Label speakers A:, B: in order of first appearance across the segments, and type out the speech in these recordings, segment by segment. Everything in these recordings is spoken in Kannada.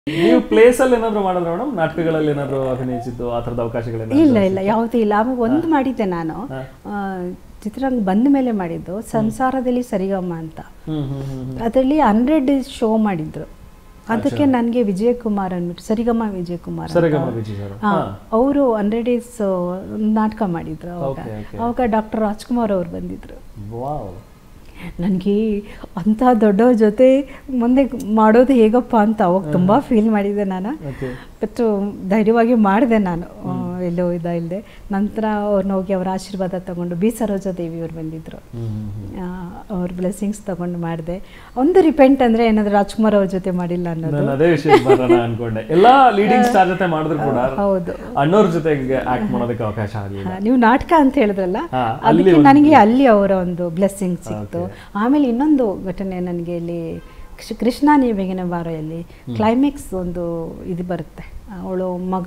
A: ನೀವು ಪ್ಲೇಸ್ ಅಲ್ಲಿ ಏನಾದ್ರು ಮಾಡಿದ್ರ ಮೇಡಮ್ ನಾಟಕಗಳಲ್ಲಿ ಏನಾದ್ರು ಅಭಿನಯಿಸಿದ್ದು ಆ ಥರದ ಅವಕಾಶಗಳೇನಾದ್ರು
B: ಇಲ್ಲ ಇಲ್ಲ ಯಾವುದೂ ಇಲ್ಲ ಆವಾಗ ಒಂದು ಮಾಡಿದ್ದೆ ನಾನು ಆ, ಚಿತ್ರರಂಗ ಬಂದ ಮೇಲೆ ಮಾಡಿದ್ದು ಸಂಸಾರದಲ್ಲಿ ಸರಿಗಮ್ಮ ಅಂತ
A: ಹ್ಮ್ ಹ್ಮ್ ಹ್ಮ್ ಹ್ಮ್.
B: ಅದರಲ್ಲಿ ಹಂಡ್ರೆಡ್ ಶೋ ಮಾಡಿದ್ರು ಅದಕ್ಕೆ ನನಗೆ ವಿಜಯಕುಮಾರ್ ಅಂದ್ಬಿಟ್ಟು ಸರಿಗಮ ವಿಜಯಕುಮಾರ್ ಅಂತ.
A: ಸರಿಗಮ ವಿಜಯ್ ಸರ್
B: ಹಾ, ಅವರು ಹಂಡ್ರೆಡ್ ಡೇಸ್ ನಾಟಕ ಮಾಡಿದ್ರು ಅವಾಗ
A: Okay, okay.
B: ಅವಾಗ ಡಾಕ್ಟರ್ ರಾಜ್ಕುಮಾರ್ ಅವ್ರು ಬಂದಿದ್ರು
A: ವಾವ್
B: ನನಗೆ ಅಂಥ ದೊಡ್ಡವ್ರ ಜೊತೆ ಮುಂದೆ ಮಾಡೋದು ಹೇಗಪ್ಪ ಅಂತ ಅವಾಗ ತುಂಬ ಫೀಲ್ ಮಾಡಿದ್ದೆ ನಾನು
A: ಓಕೆ
B: ಬಟ್ ಧೈರ್ಯವಾಗಿ ಮಾಡಿದೆ ನಾನು ಆ, ಎಲ್ಲೋ ಇದ ಇಲ್ಲದೆ ನಂತರ ಅವ್ರನ್ನ ಹೋಗಿ ಅವರ ಆಶೀರ್ವಾದ ತಗೊಂಡು ಬಿ ಸರೋಜಾ ದೇವಿ ಅವ್ರು ಬಂದಿದ್ರು
A: ಹ್ಮ್ ಹ್ಮ್ ಹ್ಮ್.
B: ಅವ್ರ ಬ್ಲೆಸ್ಸಿಂಗ್ಸ್ ತಗೊಂಡು ಮಾಡಿದೆ ಒಂದು ರಿಪೆಂಟ್ ಅಂದರೆ ಏನಾದರೂ ರಾಜ್ಕುಮಾರ್ ಅವ್ರ ಜೊತೆ ಮಾಡಿಲ್ಲ ಅನ್ನೋದು
A: ನಾನು ಅದೇ ವಿಷಯ ಬರೋಣ ಅನ್ಕೊಂಡೆ ಎಲ್ಲಾ ಲೀಡಿಂಗ್ ಸ್ಟಾರ್ ಜೊತೆ ಮಾಡಿದ್ರು ಕೂಡ
B: ಹೌದು
A: ಅಣ್ಣವ್ರ ಜೊತೆಗೆ ಆಕ್ಟ್ ಮಾಡೋದಕ್ಕೆ ಅವಕಾಶ ಆಗಲಿಲ್ಲ
B: ಹಾ, ನೀವು ನಾಟಕ ಅಂತ ಹೇಳಿದ್ರಲ್ಲ
A: ಹಾ, ಅಲ್ಲಿ
B: ಅದಕ್ಕೆ
A: ಒಂದು-
B: ನನಗೆ ಅಲ್ಲಿ ಅವರ ಒಂದು ಬ್ಲೆಸ್ಸಿಂಗ್ ಸಿಕ್ತು ಆಮೇಲೆ ಇನ್ನೊಂದು ಘಟನೆ ನನಗೆ ಇಲ್ಲಿ ಕೃಷ್ಣ- ಕೃಷ್ಣ ನೀವೆಗಿನ ಬಾರೆಯಲ್ಲಿ ಕ್ಲೈಮ್ಯಾಕ್ಸ್ ಒಂದು ಇದು ಬರುತ್ತೆ ಅವಳು ಮಗ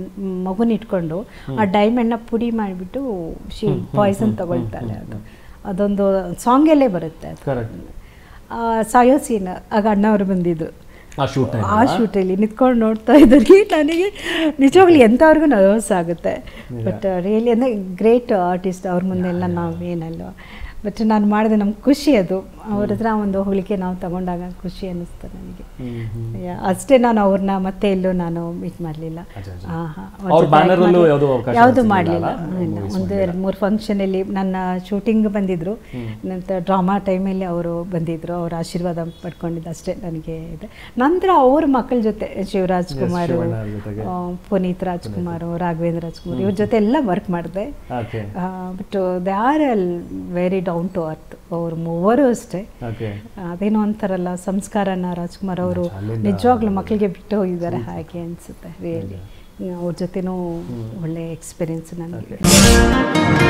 B: ಮಗುನ ಇಟ್ಕೊಂಡು ಆ ಡೈಮಂಡ್ನ ಪುಡಿ ಮಾಡಿಬಿಟ್ಟು ಶಿ ಪಾಯ್ಸನ್ ತಗೊಳ್ತಾಳೆ ಅದು ಅದೊಂದು ಸಾಂಗಲ್ಲೇ ಬರುತ್ತೆ ಅದು
A: ಕರೆಕ್ಟ್
B: ಆ, ಸಾಯೋ ಸೀನ್ ಆಗ ಅಣ್ಣವರು ಬಂದಿದ್ದು
A: ಆ ಶೂಟ್
B: ಆ ಶೂಟಲ್ಲಿ ನಿಂತ್ಕೊಂಡು ನೋಡ್ತಾ ಇದ್ದರೆ ನನಗೆ ನಿಜವಾಗ್ಲೂ ಎಂಥವ್ರಿಗೂ ನರ್ವಸ್ ಆಗುತ್ತೆ ಬಟ್ ರಿಯಲಿ ಅಂದರೆ ಗ್ರೇಟ್ ಆರ್ಟಿಸ್ಟ್ ಅವ್ರ ಮುಂದೆಲ್ಲ ನಾವೇನಲ್ಲ ಬಟ್ ನಾನು ಮಾಡಿದೆ ನಮ್ಗೆ ಖುಷಿ ಅದು ಅವ್ರ ಹತ್ರ ಒಂದು ಹೋಳಿಕೆ ನಾವು ತಗೊಂಡಾಗ ಖುಷಿ ಅನ್ನಿಸ್ತು ನನಗೆ ಯಾ- ಅಷ್ಟೇ ನಾನು ಅವ್ರನ್ನ ಮತ್ತೆ ಎಲ್ಲೂ ನಾನು ಮೀಟ್ ಮಾಡಲಿಲ್ಲ
A: ಅಚ್ಚಾ, ಅಚ್ಚಾ. ಅವ್ರ banner ಅಲ್ಲೂ ಯಾವ್ದೂ ಅವಕಾಶ
B: ಯಾವುದು
A: ಸಿಗ್ಲಿಲ್ಲ
B: ಮಾಡಲಿಲ್ಲ
A: ಅಲ್ಲ?
B: ಒಂದು ಎರಡು ಮೂರು ಫಂಕ್ಷನಲ್ಲಿ ನನ್ನ ಶೂಟಿಂಗ್ ಬಂದಿದ್ರು ನಂತರ ಡ್ರಾಮಾ ಟೈಮಲ್ಲಿ ಅವರು ಬಂದಿದ್ರು ಅವ್ರ ಆಶೀರ್ವಾದ ಪಡ್ಕೊಂಡಿದ್ದು ಅಷ್ಟೇ ನನಗೆ ಇದೆ ನಂತರ ಅವ್ರ ಮಕ್ಕಳ ಜೊತೆ ಶಿವರಾಜ್ ಕುಮಾರ್
A: ಶಿವಣ್ಣ ಅವ್ರ ಜೊತೆಗೆ.
B: ಆ, ಪುನೀತ್ ರಾಜ್ಕುಮಾರ್ ರಾಘವೇಂದ್ರ ರಾಜ್ಕುಮಾರ್ ಇವ್ರ ಜೊತೆ ಎಲ್ಲ ವರ್ಕ್ ಮಾಡಿದೆ
A: okay
B: but they are all very down to earth ಅವ್ರ ಮೂವರು ಅಷ್ಟೇ
A: ಓಕೆ
B: ಅದೇನೋ ಅಂತಾರಲ್ಲ ಸಂಸ್ಕಾರನ ರಾಜ್ಕುಮಾರ್ ಅವರು
A: ಅಲ್ಲಿಂದ-
B: ನಿಜವಾಗ್ಲೂ ಮಕ್ಕಳಿಗೆ ಬಿಟ್ಟು ಹೋಗಿದ್ದಾರೆ ಹಾಗೆ ಅನಿಸುತ್ತೆ ರಿಯಲಿ ಅವ್ರ ಜೊತೆನೂ ಒಳ್ಳೆ ಎಕ್ಸ್ಪೀರಿಯನ್ಸ್ ನನಗೆ